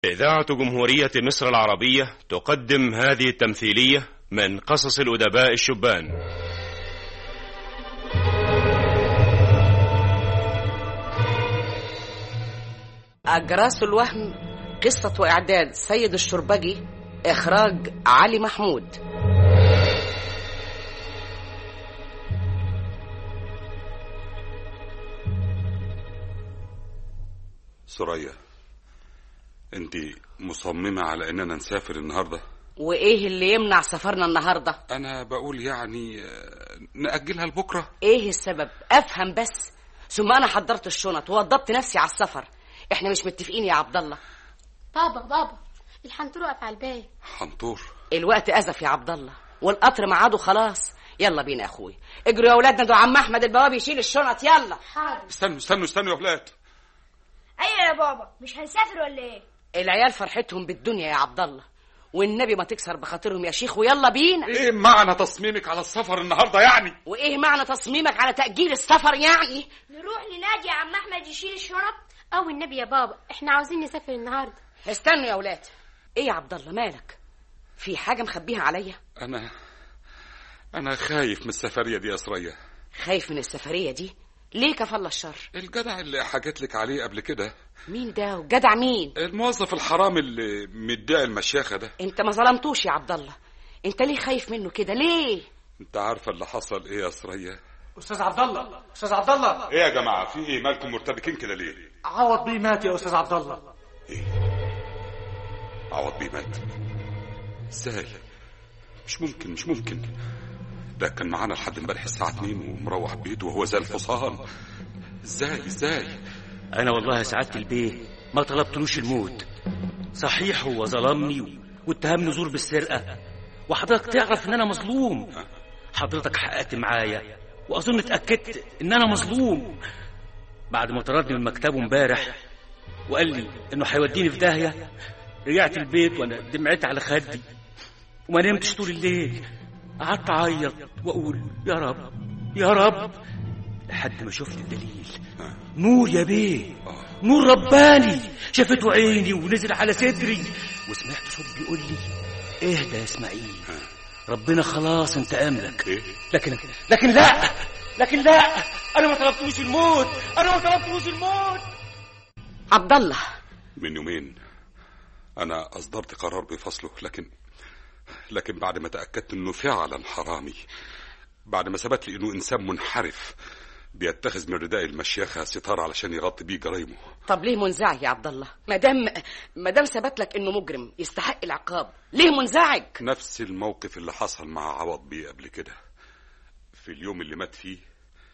إذاعة جمهورية مصر العربية تقدم هذه التمثيلية من قصص الأدباء الشبان أجراس الوهم قصة وإعداد سيد الشربجي إخراج علي محمود سوريا انت مصممة على اننا نسافر النهاردة وإيه اللي يمنع سفرنا النهاردة انا بقول يعني آه، نأجلها لبكرة إيه السبب أفهم بس ثم أنا حضرت الشنط ووضبت نفسي على السفر إحنا مش متفقين يا عبد الله بابا بابا الحنطور واقف على الباب حنطور الوقت أزف يا عبد الله والقطر ميعاده خلاص يلا بينا يا أخوي اجروا يا أولادنا دول عم أحمد البواب يشيل الشنط يلا حاضر استنوا استنوا استنوا يا ولاد ايوه يا بابا مش هنسافر ولا ايه العيال فرحتهم بالدنيا يا عبد الله والنبي ما تكسر بخاطرهم يا شيخ ويلا بينا ايه معنى تصميمك على السفر النهاردة يعني وايه معنى تصميمك على تأجيل السفر يعني نروح لنادي يا عم احمد يشيل الشنط او النبي يا بابا احنا عاوزين نسافر النهارده استنوا يا ولاد ايه يا عبد الله مالك في حاجة مخبيها عليا انا انا خايف من السفرية دي يا سرية خايف من السفرية دي ليه كفل الشر الجدع اللي حكيت لك عليه قبل كده مين ده وجدع مين الموظف الحرام اللي مدعي المشيخة ده انت ما ظلمتوش يا عبد الله انت ليه خايف منه كده ليه انت عارفة اللي حصل ايه يا سرية استاذ عبد الله استاذ عبد الله ايه يا جماعة في ايه مالكم مرتبكين كده ليه عوض بيه مات يا استاذ عبد الله ايه عوض بيه مات ازاي مش ممكن مش ممكن ده كان معانا لحد امبارح الساعة 2 ومروح بيته وهو زي الحصان ازاي ازاي أنا والله يا سعادة البيه ما طلبتلوش الموت صحيح هو ظلمني و- واتهمني زور بالسرقة وحضرتك تعرف إن أنا مظلوم حضرتك حققت معايا وأظن اتأكدت إن أنا مظلوم بعد ما طردني من مكتبه امبارح وقال لي إنه هيوديني في داهية رجعت البيت وأنا دمعت على خدي وما نمتش طول الليل قعدت أعيط وأقول يا رب يا رب لحد ما شفت الدليل نور يا بيه نور رباني شافته عيني ونزل على صدري وسمعت صوت بيقول لي اهدى يا اسماعيل ربنا خلاص انتقم لك ايه لكن لكن لا لكن لا انا ما طلبتلوش الموت انا ما طلبتلوش الموت عبد الله من يومين انا اصدرت قرار بفصله لكن لكن بعد ما تاكدت انه فعلا حرامي بعد ما ثبت لي انه انسان منحرف بيتخذ من رداء المشيخة ستار علشان يغطي بيه جرايمه طب ليه منزعج يا عبد الله ما دام ما دام ثبت لك انه مجرم يستحق العقاب ليه منزعج نفس الموقف اللي حصل مع عوض بيه قبل كده في اليوم اللي مات فيه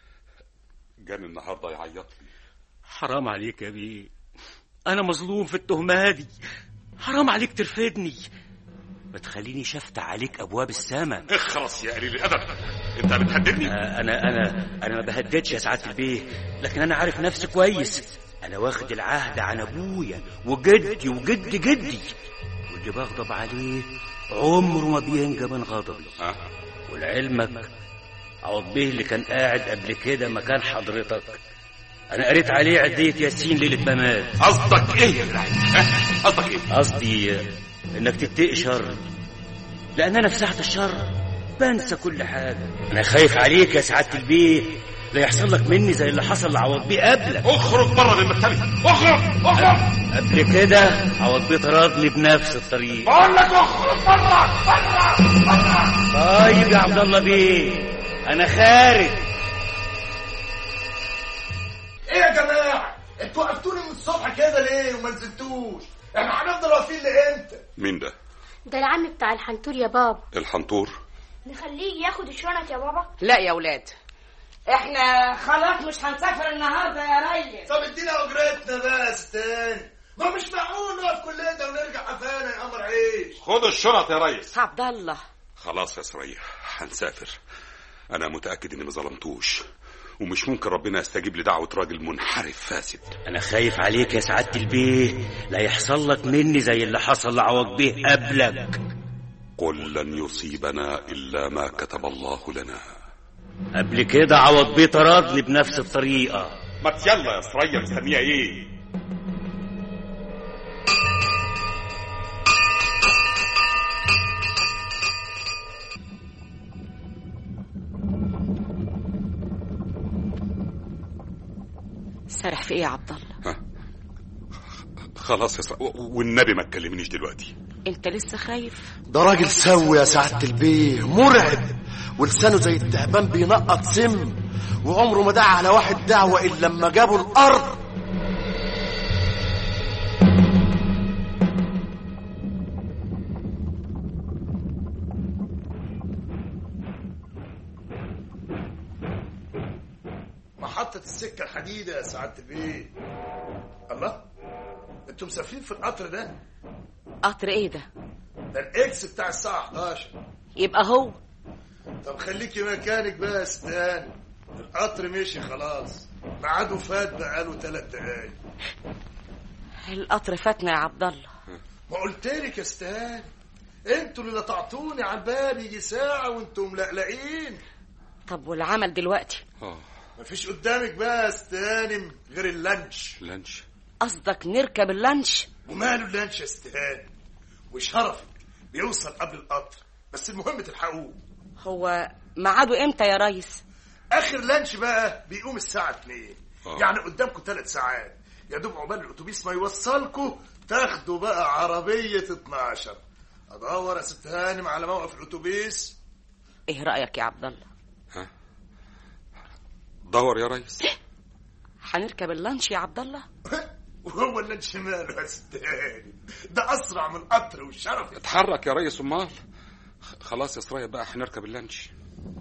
جاني النهارده يعيط لي حرام عليك يا بيه انا مظلوم في التهمه دي حرام عليك ترفدني ما تخليني شفت عليك ابواب السماء اخرس يا قليل الادب انت بتهددني آه، انا انا انا ما بهددش يا سعاده البيه لكن انا عارف نفسي كويس انا واخد العهد عن ابويا وجدي وجد جدي واللي بغضب عليه عمره ما بينجى من غضبي ها ولعلمك عوض بيه اللي كان قاعد قبل كده مكان حضرتك انا قريت عليه عدية ياسين ليلة ممات قصدك ايه يا جدعان ها؟ قصدك ايه قصدي انك تتقي شر لان انا في ساعة الشر بنسى كل حاجة انا خايف عليك يا سعادة البيه لا يحصل لك مني زي اللي حصل لعوض بيه قبلك اخرج بره من مكتبي اخرج اخرج قبل كده عوض بيه طردني بنفس الطريق بقول لك اخرج بره بره طيب يا عبد الله بيه انا خارج ايه يا جماعه انتوا وقفتوني من الصبح كده ليه وما نزلتوش احنا هنفضل واقفين لامتى مين ده ده العم بتاع الحنطور يا بابا الحنطور نخليه ياخد الشنط يا بابا لا يا ولاد احنا خلاص مش هنسافر النهارده يا ريس طب ادينا اجرتنا بس تاني ما مش معقول نقف كل ده ونرجع قفانا يا قمر عيش خد الشنط يا ريس عبد الله خلاص يا سرية هنسافر انا متاكد اني ما ظلمتوش ومش ممكن ربنا يستجيب لدعوه راجل منحرف فاسد انا خايف عليك يا سعادة البيه لا يحصل لك مني زي اللي حصل لعوض بيه قبلك قل لن يصيبنا الا ما كتب الله لنا قبل كده عوض بيه طردني بنفس الطريقة ما يلا يا سرية مستنيه ايه سارح في ايه يا عبد الله خلاص يا اسراء و- والنبي ما تكلمنيش دلوقتي انت لسه خايف ده راجل سوي يا سعادة البيه مرعب ولسانه زي التعبان بينقط سم وعمره ما دعا على واحد دعوة إلا لما جابوا الأرض محطة السكة الحديدة يا سعادة البيه الله انتوا مسافرين في القطر ده قطر ايه ده ده الاكس بتاع الساعة 11 يبقى هو طب خليكي مكانك بقى يا ستان القطر مشي خلاص ميعاده فات بقاله ثلاث دقايق القطر فاتنا يا عبد الله ما قلت لك يا ستان انتوا اللي لطعتوني على الباب يجي ساعة وانتوا ملقلقين طب والعمل دلوقتي اه مفيش قدامك بقى يا ستانم غير اللانش لانش قصدك نركب اللانش وماله اللانش يا ستان وشرفك بيوصل قبل القطر بس المهم تلحقوه هو ميعاده امتى يا ريس اخر لانش بقى بيقوم الساعة 2 آه. يعني قدامكم ثلاث ساعات يا دوب عقبال الاتوبيس ما يوصلكم تاخدوا بقى عربية 12 ادور يا ست هانم على موقف الاتوبيس ايه رايك يا عبد الله دور يا ريس هنركب اللانش يا عبد الله وهو اللانش ماله يا ست هانم ده اسرع من قطر والشرف اتحرك يا ريس امال خ- خلاص يا سرايا بقى هنركب اللانش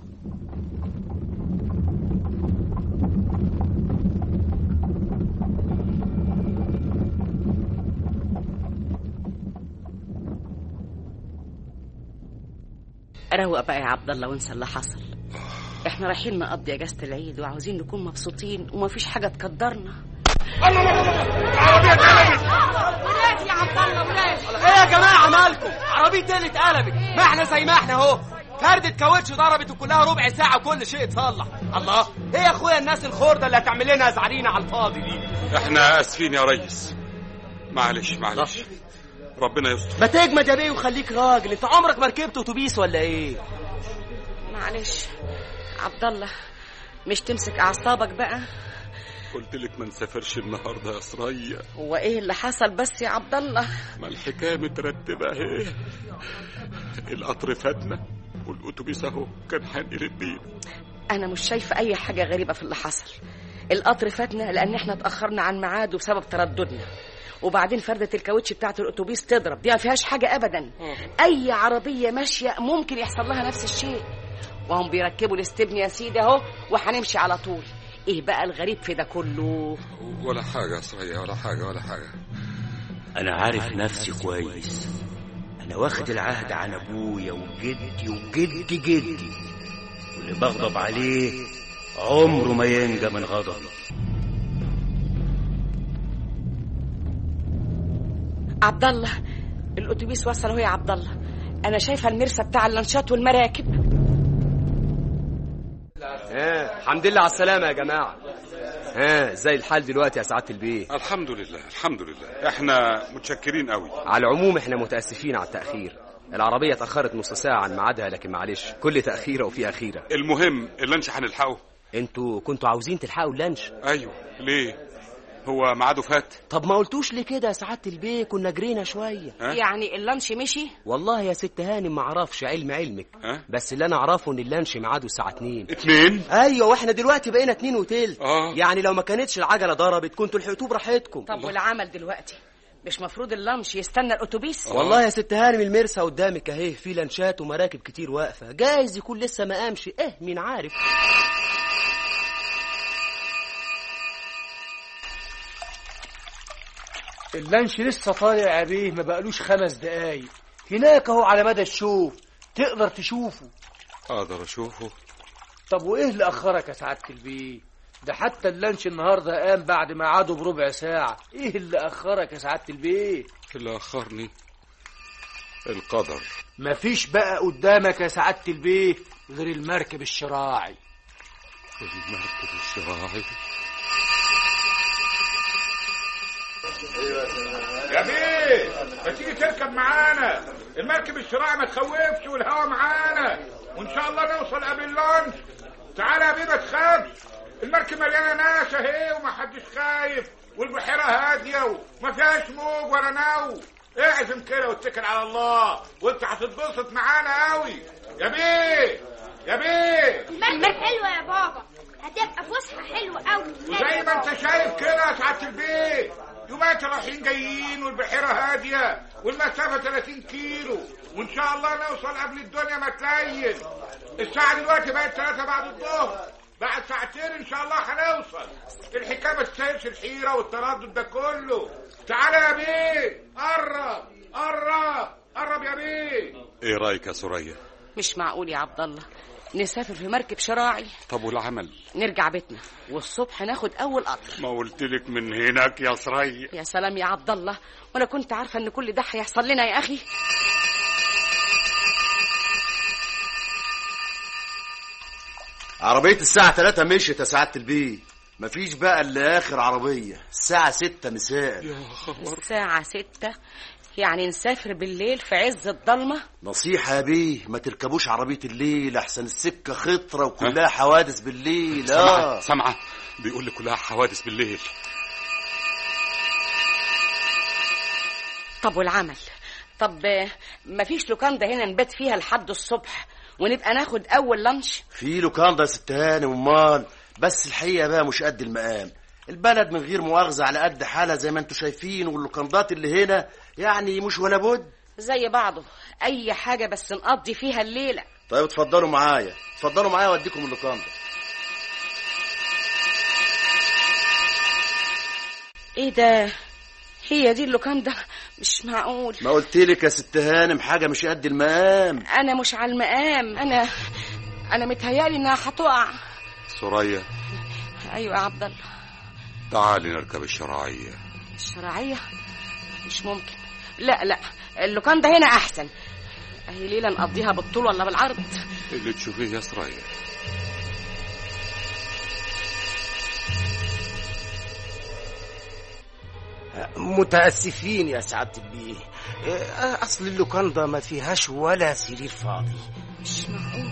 روق بقى يا عبد الله وانسى اللي حصل احنا رايحين نقضي اجازه العيد وعاوزين نكون مبسوطين ومفيش حاجه تقدرنا ولادي يا عبد الله ولادي ايه يا جماعه مالكم عربيه تاني اتقلبت ما احنا زي ما احنا اهو فردة كاوتش ضربت وكلها ربع ساعة وكل شيء اتصلح الله ايه يا اخويا الناس الخردة اللي هتعمل لنا زعرينا على الفاضي دي احنا اسفين يا ريس معلش معلش ربنا يستر ما تجمد يا بيه وخليك راجل انت عمرك ما ركبت اتوبيس ولا ايه معلش عبد الله مش تمسك اعصابك بقى قلت لك ما نسافرش النهارده يا سرايا هو ايه اللي حصل بس يا عبد الله ما الحكايه مترتبه اهي القطر فاتنا والاتوبيس اهو كان هنقلب بيه انا مش شايفه اي حاجه غريبه في اللي حصل القطر فاتنا لان احنا اتاخرنا عن ميعاده بسبب ترددنا وبعدين فردة الكاوتش بتاعت الاتوبيس تضرب دي ما فيهاش حاجه ابدا اي عربيه ماشيه ممكن يحصل لها نفس الشيء وهم بيركبوا الاستبن يا سيدي اهو وهنمشي على طول ايه بقى الغريب في ده كله ولا حاجه يا سرايا ولا حاجه ولا حاجه أنا عارف نفسي كويس أنا واخد العهد عن أبويا وجدي وجد جدي واللي بغضب عليه عمره ما ينجى من غضبه عبد الله الاتوبيس وصل اهو يا عبد الله انا شايفه المرسى بتاع اللانشات والمراكب ها الحمد لله على السلامة يا جماعة ها ازاي الحال دلوقتي يا سعادة البيه الحمد لله الحمد لله احنا متشكرين قوي على العموم احنا متأسفين على التأخير العربية اتأخرت نص ساعة عن ميعادها لكن معلش كل تأخيرة وفيها خيرة المهم اللانش هنلحقه انتوا كنتوا عاوزين تلحقوا اللانش ايوه ليه هو ميعاده فات طب ما قلتوش ليه كده يا سعادة البيه كنا جرينا شوية ها؟ يعني اللانش مشي والله يا ست هانم ما اعرفش علم علمك ها؟ بس اللي انا اعرفه ان اللانش ميعاده الساعة 2 اتنين ايوه واحنا دلوقتي بقينا 2 وتلت آه. يعني لو ما كانتش العجلة ضربت كنتوا لحقتوه براحتكم طب والعمل دلوقتي مش مفروض اللانش يستنى الاتوبيس والله يا ست هانم المرسى قدامك اهي في لانشات ومراكب كتير واقفة جايز يكون لسه ما قامش ايه مين عارف اللانش لسه طالع يا بيه ما بقالوش خمس دقايق هناك اهو على مدى الشوف تقدر تشوفه اقدر اشوفه طب وايه اللي اخرك يا سعاده البيه ده حتى اللانش النهارده قام بعد ما عادوا بربع ساعه ايه اللي اخرك يا سعاده البيه اللي اخرني القدر مفيش بقى قدامك يا سعاده البيه غير المركب الشراعي المركب الشراعي يا بيه ما تيجي تركب معانا المركب الشراعي ما تخوفش والهوا معانا وان شاء الله نوصل قبل اللانش تعالى يا بيه ما تخافش المركب مليانه ناس اهي ومحدش خايف والبحيره هاديه وما فيهاش موج ولا نو اعزم كده واتكل على الله وانت هتتبسط معانا قوي يا بيه يا بيه المركب حلوة يا بابا هتبقى فسحة حلوة قوي وزي ما انت شايف كده يا سعاده البيت يومات رايحين جايين والبحيره هاديه والمسافه 30 كيلو وان شاء الله نوصل قبل الدنيا ما تليل الساعه دلوقتي بقت 3 بعد الظهر بعد ساعتين ان شاء الله هنوصل الحكايه ما تستاهلش الحيره والتردد ده كله تعالى يا بيه قرب قرب قرب يا بيه ايه رايك يا سوريا مش معقول يا عبد الله نسافر في مركب شراعي طب والعمل نرجع بيتنا والصبح ناخد اول قطر ما قلت لك من هناك يا سريا يا سلام يا عبد الله وانا كنت عارفه ان كل ده هيحصل لنا يا اخي عربية الساعة 3 مشيت يا سعادة البيه مفيش بقى الا اخر عربية الساعة 6 مساء الساعة ستة يعني نسافر بالليل في عز الضلمة نصيحة يا بيه ما تركبوش عربية الليل احسن السكة خطرة وكلها حوادث بالليل سامعة اه سامعة بيقول لي كلها حوادث بالليل طب والعمل طب آه، مفيش لوكاندا هنا نبات فيها لحد الصبح ونبقى ناخد اول لانش في لوكاندا يا ست هاني امال بس الحقيقة بقى مش قد المقام البلد من غير مؤاخذة على قد حالها زي ما انتوا شايفين واللوكاندات اللي هنا يعني مش ولا بد زي بعضه اي حاجة بس نقضي فيها الليلة طيب اتفضلوا معايا اتفضلوا معايا واديكم اللوكاندا ايه ده هي دي اللوكاندا مش معقول ما قلتلك يا ست هانم حاجة مش قد المقام انا مش على المقام انا انا متهيالي انها هتقع سوريا ايوه يا عبد الله تعالي نركب الشراعية الشرعية مش ممكن لا لا اللوكاندا هنا احسن اهي ليلة نقضيها بالطول ولا بالعرض اللي تشوفيه يا سريا متاسفين يا سعاده البيه آه، اصل اللوكاندا ما فيهاش ولا سرير فاضي مش معقول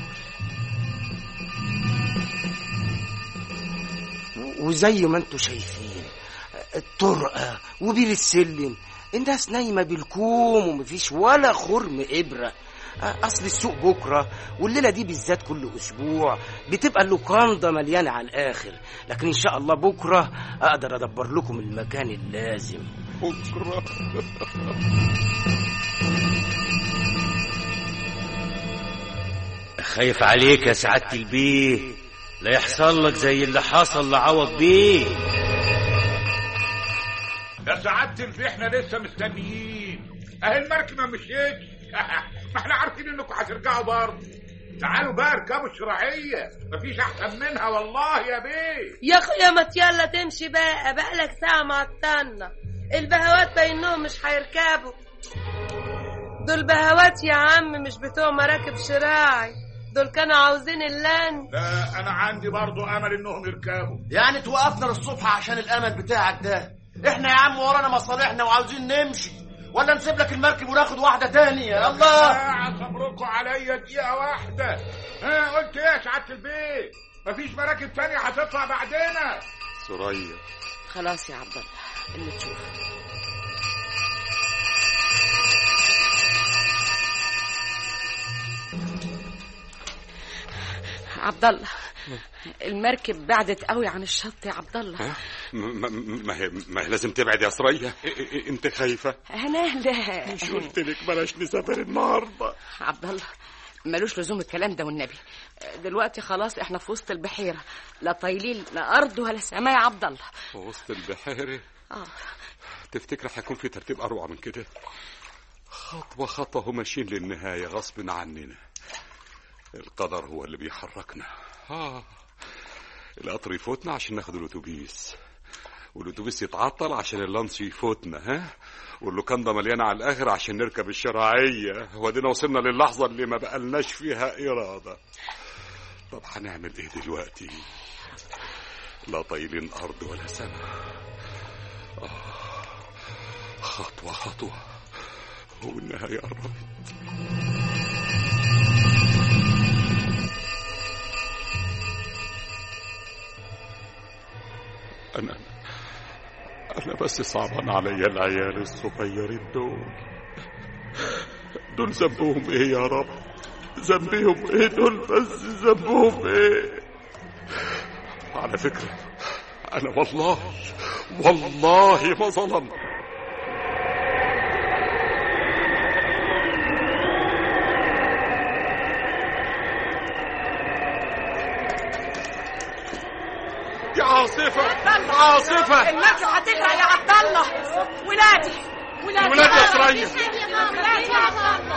وزي ما انتم شايفين الطرقه وبير السلم الناس نايمه بالكوم ومفيش ولا خرم ابره اصل السوق بكره والليله دي بالذات كل اسبوع بتبقى اللوكاندا مليانه على الاخر لكن ان شاء الله بكره اقدر ادبر لكم المكان اللازم بكرة خايف عليك يا سعادة البيه لا يحصل لك زي اللي حصل لعوض بيه يا سعادة البيه احنا لسه مستنيين اهي المركب ما مشيتش ما احنا عارفين انكم هترجعوا برضه تعالوا بقى اركبوا الشراعية مفيش احسن منها والله يا بيه يا اخويا ما يلا تمشي بقى بقالك ساعة معطلنا البهوات بينهم مش هيركبوا دول بهوات يا عم مش بتوع مراكب شراعي دول كانوا عاوزين اللان لا انا عندي برضه امل انهم يركبوا يعني توقفنا للصبح عشان الامل بتاعك ده احنا يا عم ورانا مصالحنا وعاوزين نمشي ولا نسيب لك المركب وناخد واحدة تانية يا الله ساعة صبركم عليا دقيقة واحدة ها قلت ايه يا سعادة البيت مفيش مراكب تانية هتطلع بعدنا سريا خلاص يا عبد الله اللي تشوف عبد الله المركب بعدت قوي عن الشط يا عبد الله ما, ما, ما, هي ما هي لازم تبعد يا سريا إ- إ- انت خايفة انا لا مش قلت لك بلاش نسافر النهارده عبد الله ملوش لزوم الكلام ده والنبي دلوقتي خلاص احنا في وسط البحيره لا طايلين لا ارض ولا سماء يا عبد الله في وسط البحيرة اه تفتكر هيكون في ترتيب اروع من كده خطوة خطوة ماشيين للنهاية غصب عننا القدر هو اللي بيحركنا آه. القطر يفوتنا عشان ناخد الاتوبيس والاتوبيس يتعطل عشان اللانش يفوتنا ها واللوكاندا مليانة على الآخر عشان نركب الشراعية ودينا وصلنا للحظة اللي ما بقالناش فيها إرادة طب هنعمل إيه دلوقتي لا طايلين أرض ولا سماء آه. خطوة خطوة والنهاية قربت بس صعبان عليا العيال الصغيرين دول دول ذنبهم ايه يا رب ذنبهم ايه دول بس ذنبهم ايه على فكرة انا والله والله ما ظلم يا عاصفة عاصفة المركب هتغرق يا عبد الله ولادي ولادي ولاد يا سرية ولادي يا عبد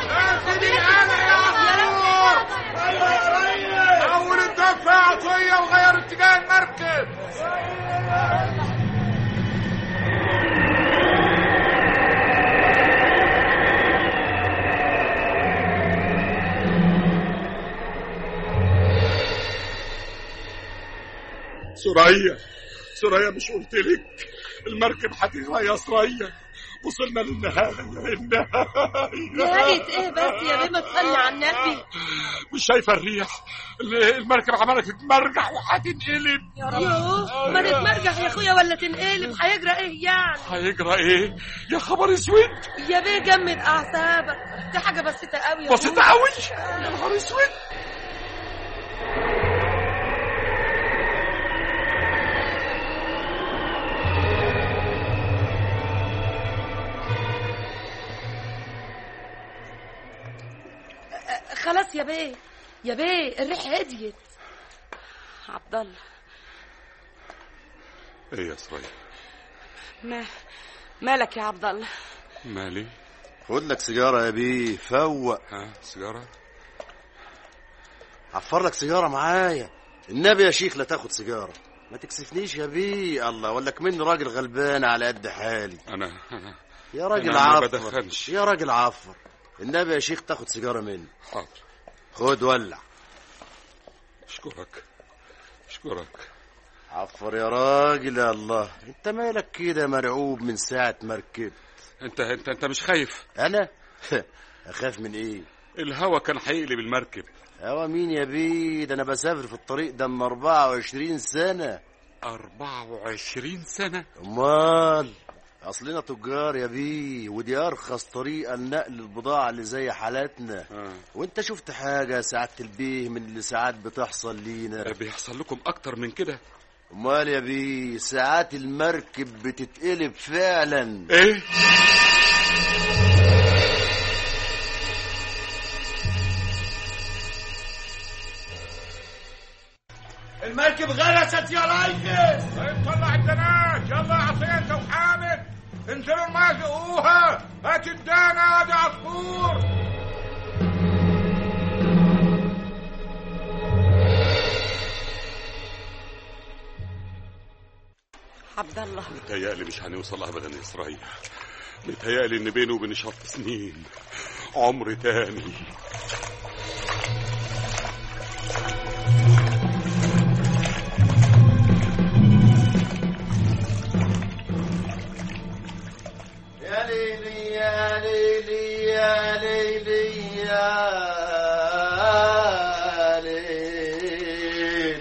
اول الدفع يا عطيه وغير اتجاه المركب سرية سرية مش قلت لك المركب هتغرق يا سرية وصلنا للنهاية للنهاية نهاية ايه بس يا بيه ما تصلي على النبي مش شايفة الريح ال- المركب عمالة تتمرجح وهتنقلب يوه ما تتمرجح يا اخويا ولا تنقلب هيجرى ايه يعني هيجرى ايه يا خبر اسود يا بيه جمد اعصابك دي حاجة بسيطة قوي يا بسيطة أبوي. قوي يا نهار اسود خلاص يا بيه يا بيه الريح هديت عبد الله ايه يا سرية ما مالك يا عبد الله مالي خد لك سيجارة يا بيه فوق ها سيجارة عفر لك سيجارة معايا النبي يا شيخ لا تاخد سيجارة ما تكسفنيش يا بيه الله ولا مني راجل غلبان على قد حالي انا انا يا راجل أنا ما عفر بدخنش. يا راجل عفر النبي يا شيخ تاخد سيجارة مني حاضر خد ولع اشكرك اشكرك عفر يا راجل يا الله انت مالك كده مرعوب من ساعة ما ركبت انت انت انت مش خايف انا اخاف من ايه الهوا كان هيقلب المركب هوا مين يا بيه ده انا بسافر في الطريق ده من 24 سنة 24 سنة امال اصلنا تجار يا بيه ودي ارخص طريقة لنقل البضاعة اللي زي حالاتنا آه. وانت شفت حاجة يا سعادة البيه من اللي ساعات بتحصل لينا بيحصل لكم اكتر من كده امال يا بيه ساعات المركب بتتقلب فعلا ايه المركب غرست يا ريس طلع الدناش يلا يا عطيه انت وحامد انزلوا الماء زقوها هات الدانا يا عصفور عبد الله متهيألي مش هنوصل ابدا يا سرية متهيألي ان بيني وبين شط سنين عمر تاني يا ليلي يا ليلي يا ليلي يا ليل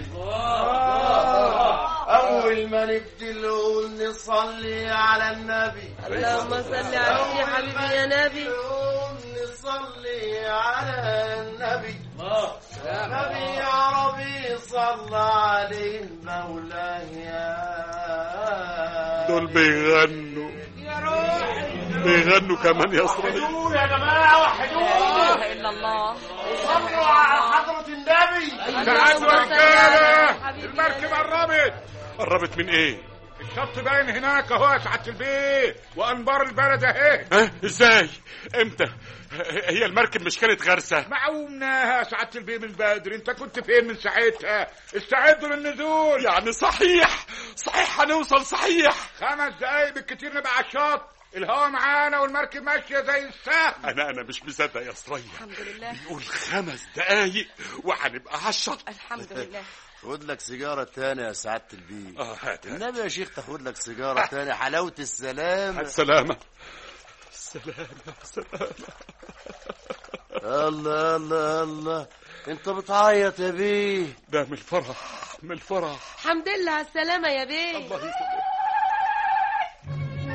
أول ما نبدي نقول نصلي على النبي اللهم صل عليك يا حبيبي يا نبي نقول نصلي على النبي نبي عربي صلى عليه مولاه يا دول بيغنوا بيغنوا كمان يا سرية يا جماعة وحدوه لا اله الا الله صلوا على حضرة النبي تعالوا يا رجاله المركب قربت قربت من ايه الشط باين هناك اهو يا سعاده البيه وانبار البلد اهي ها ازاي امتى هي المركب مش كانت غرسة معومناها يا سعاده البيه من بدري انت كنت فين من ساعتها استعدوا للنزول يعني صحيح صحيح هنوصل صحيح خمس دقايق بالكتير نبقى على الشط الهوا معانا والمركب ماشيه زي السهم انا انا مش مصدق يا سرية الحمد لله بيقول خمس دقايق وهنبقى على الشط الحمد لله خد لك سيجارة تانية يا سعادة البيه اه هات هات. النبي يا شيخ تاخد لك سيجارة تانية حلاوة السلام السلامة السلامة السلامة الله الله الله انت بتعيط يا بيه ده من الفرح من الفرح الحمد لله على السلامة يا بيه الله يسلمك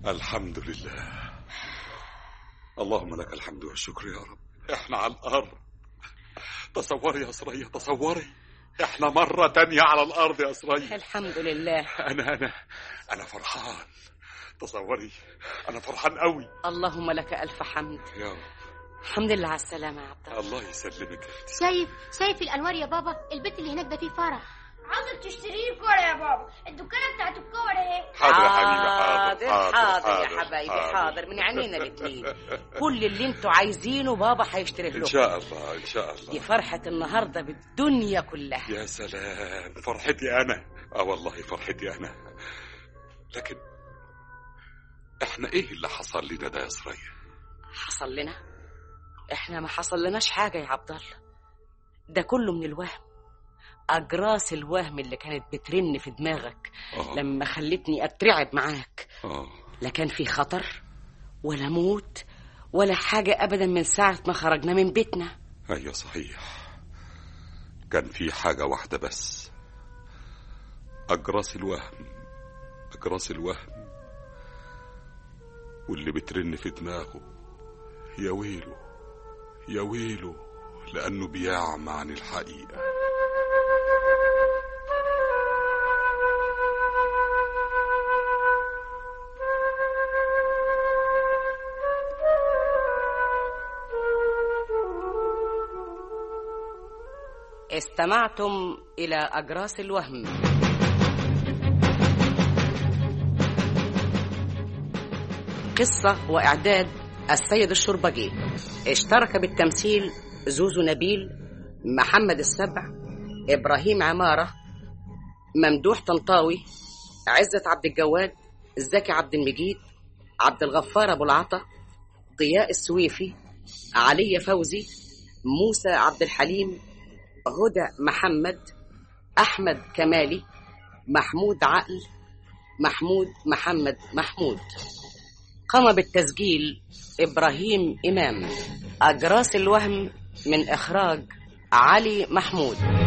الحمد لله اللهم لك الحمد والشكر يا رب احنا على الارض تصوري يا سرية تصوري احنا مرة تانية على الارض يا سرية الحمد لله انا انا انا فرحان تصوري انا فرحان قوي اللهم لك الف حمد يا رب الحمد لله على السلامه يا عبد الله الله يسلمك يا اختي شايف شايف الانوار يا بابا البيت اللي هناك ده فيه فرح عاوزك تشتري لي كوره يا بابا الدكانه بتاعت الكور اهي حاضر يا حبيبي حاضر حاضر حاضر يا حبايبي حاضر من عينينا الاثنين كل اللي انتوا عايزينه بابا هيشتريه ان لكم شاء الله ان شاء الله دي فرحة النهاردة بالدنيا كلها يا سلام فرحتي انا اه والله فرحتي انا لكن احنا ايه اللي حصل لنا ده يا سرية حصل لنا احنا ما حصل لناش حاجة يا عبد الله ده كله من الوهم أجراس الوهم اللي كانت بترن في دماغك آه. لما خلتني أترعب معاك اه لا كان في خطر ولا موت ولا حاجة أبدا من ساعة ما خرجنا من بيتنا ايوه صحيح كان في حاجة واحدة بس أجراس الوهم أجراس الوهم واللي بترن في دماغه يا ويله يا ويله لأنه بيعمى عن الحقيقة استمعتم إلى أجراس الوهم قصة وإعداد السيد الشربجي اشترك بالتمثيل زوزو نبيل محمد السبع إبراهيم عمارة ممدوح طنطاوي عزت عبد الجواد زكي عبد المجيد عبد الغفار أبو العطا ضياء السويفي علي فوزي موسى عبد الحليم هدى محمد أحمد كمالي محمود عقل محمود محمد محمود قام بالتسجيل إبراهيم إمام أجراس الوهم من إخراج علي محمود